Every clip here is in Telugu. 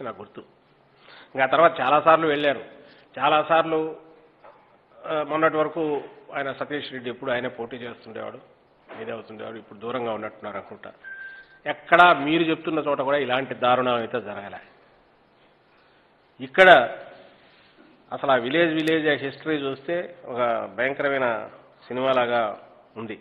నాకు గుర్తు ఇంకా ఆ తర్వాత చాలాసార్లు వెళ్ళారు చాలాసార్లు ఆ, మొన్నటి వరకు ఆయన సతీష్ రెడ్డి ఎప్పుడు ఆయనే పోటీ చేస్తుండేవాడు ఇదే అవుతుండేవాడు ఇప్పుడు దూరంగా ఉన్నట్టున్నారు అనుకుంటా ఎక్కడా మీరు చెప్తున్న చోట కూడా ఇలాంటి దారుణం అయితే జరగలే ఇక్కడ అసలు ఆ విలేజ్ విలేజ్ హిస్టరీ చూస్తే ఒక భయంకరమైన సినిమాలాగా ఉంది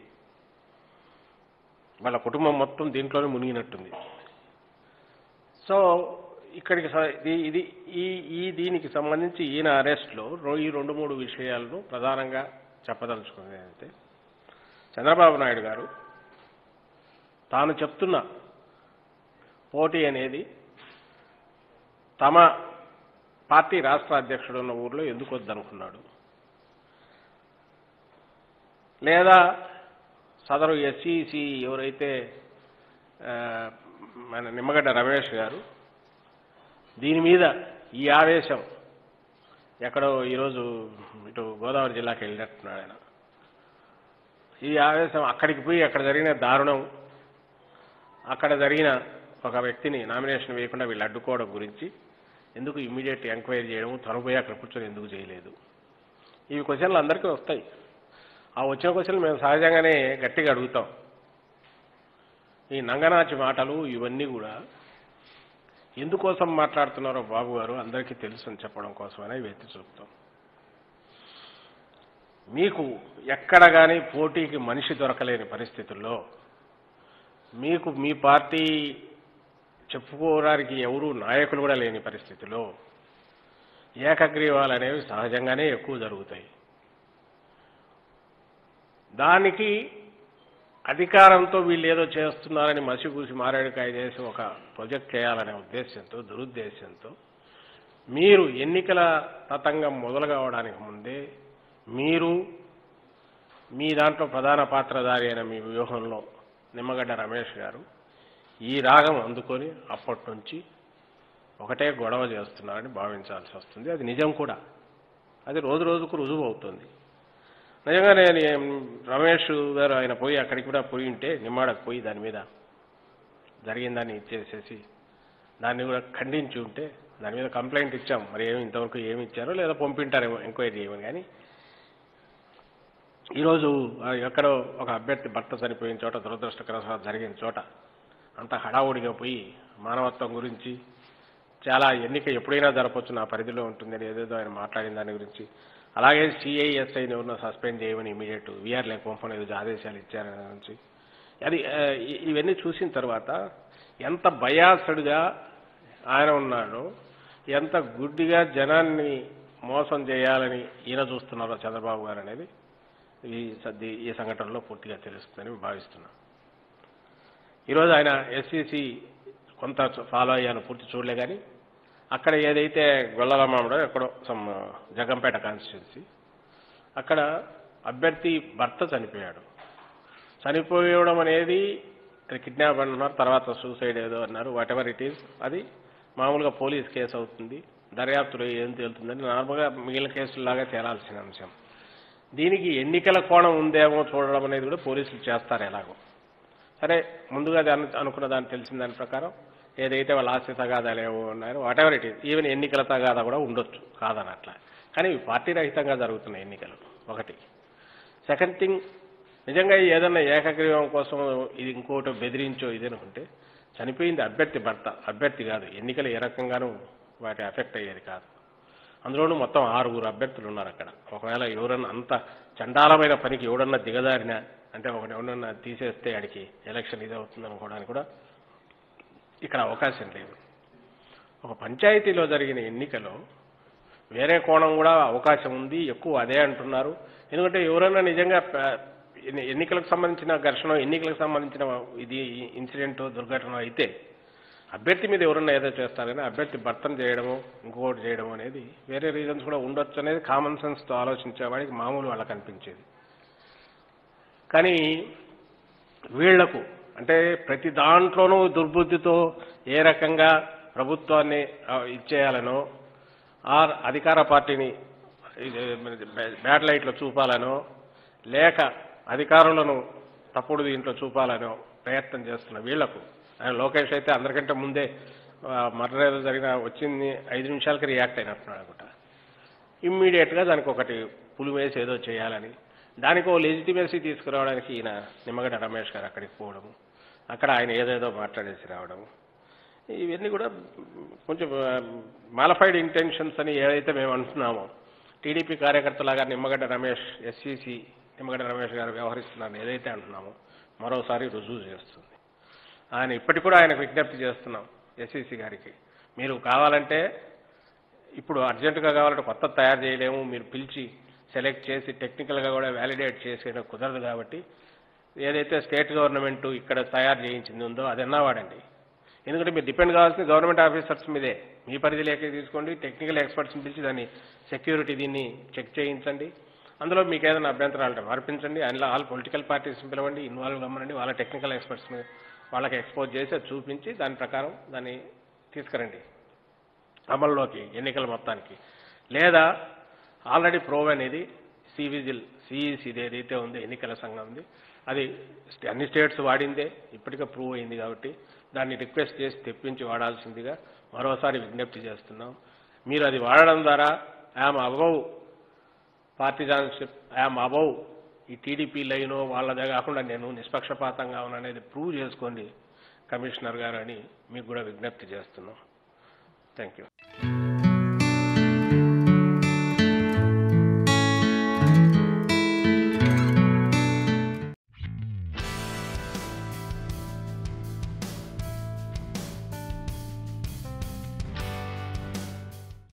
వాళ్ళ కుటుంబం మొత్తం దీంట్లోనే మునిగినట్టుంది సో ఇక్కడికి స- ఇది- ఇది ఈ ఈ దీనికి సంబంధించి ఈయన అరెస్ట్లో రో- ఈ రెండు మూడు విషయాలను ప్రధానంగా చెప్పదలుచుకున్నది అంటే చంద్రబాబు నాయుడు గారు తాను చెప్తున్న పోటీ అనేది తమ పార్టీ రాష్ట్ర అధ్యక్షుడు ఉన్న ఊర్లో ఎందుకు వద్దనుకున్నాడు లేదా సదరు ఎస్ఈసి ఎవరైతే ఆ, మన నిమ్మగడ్డ రమేష్ గారు దీని మీద ఈ ఆవేశం ఎక్కడో ఈరోజు ఇటు గోదావరి జిల్లాకి వెళ్ళినట్టున్నాడు ఆయన ఈ ఆవేశం అక్కడికి పోయి అక్కడ జరిగిన దారుణం అక్కడ జరిగిన ఒక వ్యక్తిని నామినేషన్ వేయకుండా వీళ్ళు అడ్డుకోవడం గురించి ఎందుకు ఇమ్మీడియట్ ఎంక్వైరీ చేయడం తను పోయి అక్కడ కూర్చొని ఎందుకు చేయలేదు ఇవి క్వశ్చన్లు అందరికీ వస్తాయి ఆ వచ్చిన క్వశ్చన్లు మేము సహజంగానే గట్టిగా అడుగుతాం ఈ నంగనాచి మాటలు ఇవన్నీ కూడా ఎందుకోసం మాట్లాడుతున్నారో బాబు గారు అందరికీ తెలుసు అని చెప్పడం కోసమైనా ఇవి ఎత్తి చూపుతాం మీకు ఎక్కడ కానీ పోటీకి మనిషి దొరకలేని పరిస్థితుల్లో మీకు మీ పార్టీ చెప్పుకోవడానికి ఎవరు నాయకులు కూడా లేని పరిస్థితిలో ఏకగ్రీవాలు అనేవి సహజంగానే ఎక్కువ జరుగుతాయి దానికి అధికారంతో వీళ్ళు ఏదో చేస్తున్నారని మసిగూసి మారేడుకాయ చేసి ఒక ప్రాజెక్ట్ చేయాలనే ఉద్దేశంతో దురుద్దేశంతో మీరు ఎన్నికల తతంగం మొదలు కావడానికి ముందే మీరు మీ దాంట్లో ప్రధాన పాత్రధారి అయిన మీ వ్యూహంలో నిమ్మగడ్డ రమేష్ గారు ఈ రాగం అందుకొని అప్పటి నుంచి ఒకటే గొడవ చేస్తున్నారని భావించాల్సి వస్తుంది అది నిజం కూడా అది రోజు రోజుకు రుజువు అవుతుంది నిజంగా నేను ఏం, రమేష్ గారు ఆయన పోయి అక్కడికి కూడా పోయి ఉంటే నిమ్మాడకు పోయి దాని మీద జరిగిందని ఇచ్చేసేసి దాన్ని కూడా ఖండించి ఉంటే దాని మీద కంప్లైంట్ ఇచ్చాం మరి ఏమి ఇంతవరకు ఏమి ఇచ్చారో లేదా పంపింటారేమో ఎంక్వైరీ చేయమని కానీ ఈరోజు ఆ ఎక్కడో ఒక అభ్యర్థి భర్త చనిపోయిన చోట దురదృష్టకరమైన జరిగిన చోట అంత హడావుడిగా పోయి మానవత్వం గురించి చాలా ఎన్నిక ఎప్పుడైనా జరపచ్చు నా పరిధిలో ఉంటుందని ఏదేదో ఆయన మాట్లాడిన దాని గురించి అలాగే సిఐఎస్ఐని ఎవరినో సస్పెండ్ చేయమని ఇమీడియట్ వీఆర్ లేక పంపని ఏదో ఆదేశాలు ఇచ్చారని దాని గురించి అది ఆ, ఇ- ఇవన్నీ చూసిన తర్వాత ఎంత బయాసడ్గా ఆయన ఉన్నాడో ఎంత గుడ్డిగా జనాన్ని మోసం చేయాలని ఈయన చూస్తున్నారో చంద్రబాబు గారు అనేది ఈ సద్ది ఈ సంఘటనలో పూర్తిగా తెలుస్తుందని భావిస్తున్నాను ఈరోజు ఆయన ఎస్సీసీ కొంత ఫాలో అయ్యాను పూర్తి చూడలే కానీ అక్కడ ఏదైతే గొల్లలమామడో ఎక్కడో సమ్ జగంపేట కాన్స్టిట్యున్సీ అక్కడ అభ్యర్థి భర్త చనిపోయాడు చనిపోయడం అనేది అది కిడ్నాప్ అంటున్నారు తర్వాత సూసైడ్ ఏదో అన్నారు వాట్ ఎవర్ ఇట్ ఈస్ అది మామూలుగా పోలీస్ కేసు అవుతుంది దర్యాప్తులో ఏం తేలుతుందని నార్మల్గా మిగిలిన కేసుల్లాగా తేలాల్సిన అంశం దీనికి ఎన్నికల కోణం ఉందేమో చూడడం అనేది కూడా పోలీసులు చేస్తారు ఎలాగో సరే ముందుగా దాన్ని అనుకున్న దాన్ని తెలిసిన దాని ప్రకారం ఏదైతే వాళ్ళ ఆస్తి తగాదాలు ఏవో ఉన్నాయో whatever it is even ఎన్నికల తగాదా కూడా ఉండొచ్చు కాదని అట్లా కానీ ఇవి పార్టీ రహితంగా జరుగుతున్నాయి ఎన్నికలు ఒకటి సెకండ్ థింగ్ నిజంగా ఏదన్నా ఏకగ్రీవం కోసం ఇది ఇంకోటి బెదిరించో ఇది అనుకుంటే చనిపోయింది అభ్యర్థి భర్త అభ్యర్థి కాదు ఎన్నికలు ఏ రకంగానూ వాటి ఎఫెక్ట్ అయ్యేది కాదు అందులోనూ మొత్తం ఆరుగురు అభ్యర్థులు ఉన్నారు అక్కడ ఒకవేళ ఎవరన్నా అంత చండాలమైన పనికి ఎవడన్నా దిగజారినా అంటే ఒకటి ఎవరన్నా తీసేస్తే ఆడికి ఎలక్షన్ ఇది అవుతుంది అనుకోవడానికి కూడా ఇక్కడ అవకాశం లేదు ఒక పంచాయతీలో జరిగిన ఎన్నికలో వేరే కోణం కూడా అవకాశం ఉంది ఎక్కువ అదే అంటున్నారు ఎందుకంటే ఎవరైనా నిజంగా ప- ఎన్ని- ఎన్నికలకు సంబంధించిన ఘర్షణ ఎన్నికలకు సంబంధించిన ఇది ఇన్సిడెంట్ దుర్ఘటన అయితే అభ్యర్థి మీద ఎవరన్నా ఏదో చేస్తారని అభ్యర్థి భర్తను చేయడము ఇంకొకటి చేయడం అనేది వేరే రీజన్స్ కూడా ఉండొచ్చు అనేది కామన్ సెన్స్తో ఆలోచించే వాడికి మామూలు వాళ్ళకి అనిపించేది కానీ వీళ్లకు అంటే ప్రతి దాంట్లోనూ దుర్బుద్ధితో ఏ రకంగా ప్రభుత్వాన్ని ఆ, ఇచ్చేయాలనో ఆ అధికార పార్టీని ఇది, బ్యాడ్ లైట్లో చూపాలనో లేక అధికారులను తప్పుడు దీంట్లో చూపాలనో ప్రయత్నం చేస్తున్న వీళ్లకు ఆయన లోకేష్ అయితే అందరికంటే ముందే మర్డర్ ఏదో జరిగిన వచ్చింది ఐదు నిమిషాలకి రియాక్ట్ అయినట్టున్నాడు అనుకుంటా ఇమ్మీడియట్గా దానికి ఒకటి పులివేసి ఏదో చేయాలని దానికి ఓ లెజిటిమేసీ తీసుకురావడానికి ఈయన నిమ్మగడ్డ రమేష్ గారు అక్కడికి పోవడము అక్కడ ఆయన ఏదేదో మాట్లాడేసి రావడము ఇవన్నీ కూడా కొంచెం మాలఫైడ్ ఇంటెన్షన్స్ అని ఏదైతే మేము అంటున్నామో టీడీపీ కార్యకర్తలాగా నిమ్మగడ్డ రమేష్ ఎస్సీసీ నిమ్మగడ్డ రమేష్ గారు వ్యవహరిస్తున్నారని ఏదైతే అంటున్నామో మరోసారి రుజువు చేస్తుంది ఆయన ఇప్పటికి కూడా ఆయనకు విజ్ఞప్తి చేస్తున్నాం ఎస్సీసీ గారికి మీరు కావాలంటే ఇప్పుడు అర్జెంటుగా కావాలంటే కొత్త తయారు చేయలేము మీరు పిలిచి సెలెక్ట్ చేసి టెక్నికల్గా కూడా వ్యాలిడేట్ చేసేయడం కుదరదు కాబట్టి ఏదైతే స్టేట్ గవర్నమెంట్ ఇక్కడ తయారు చేయించింది ఉందో అదన్నా వాడండి ఎందుకంటే మీరు డిపెండ్ కావాల్సిన గవర్నమెంట్ ఆఫీసర్స్ మీదే మీ పరిధిలోకి తీసుకోండి టెక్నికల్ ఎక్స్పర్ట్స్ని పిలిచి దాన్ని సెక్యూరిటీ దీన్ని చెక్ చేయించండి అందులో మీకు ఏదైనా అభ్యంతరాలు ఉంటే మార్పించండి అందులో ఆల్ పొలిటికల్ పార్టీస్ని పిలవండి ఇన్వాల్వ్ కమ్మనండి వాళ్ళ టెక్నికల్ ఎక్స్పర్ట్స్ని వాళ్ళకి ఎక్స్పోజ్ చేసి అది చూపించి దాని ప్రకారం దాన్ని తీసుకురండి అమల్లోకి ఎన్నికల మొత్తానికి లేదా ఆల్రెడీ ప్రోవ్ అనేది సివిజిల్ సిఈసిది ఏదైతే ఉందో ఎన్నికల సంఘం ఉంది అది స్టే- అన్ని స్టేట్స్ వాడిందే ఇప్పటికే ప్రూవ్ అయింది కాబట్టి దాన్ని రిక్వెస్ట్ చేసి తెప్పించి వాడాల్సిందిగా మరోసారి విజ్ఞప్తి చేస్తున్నాం మీరు అది వాడడం ద్వారా I'm above partisanship I'm above ఈ టీడీపీ లైనో వాళ్ళదే కాకుండా నేను నిష్పక్షపాతంగా ఉన్నాననేది ప్రూవ్ చేసుకోండి కమిషనర్ గారు అని మీకు కూడా విజ్ఞప్తి చేస్తున్నాం థ్యాంక్ యూ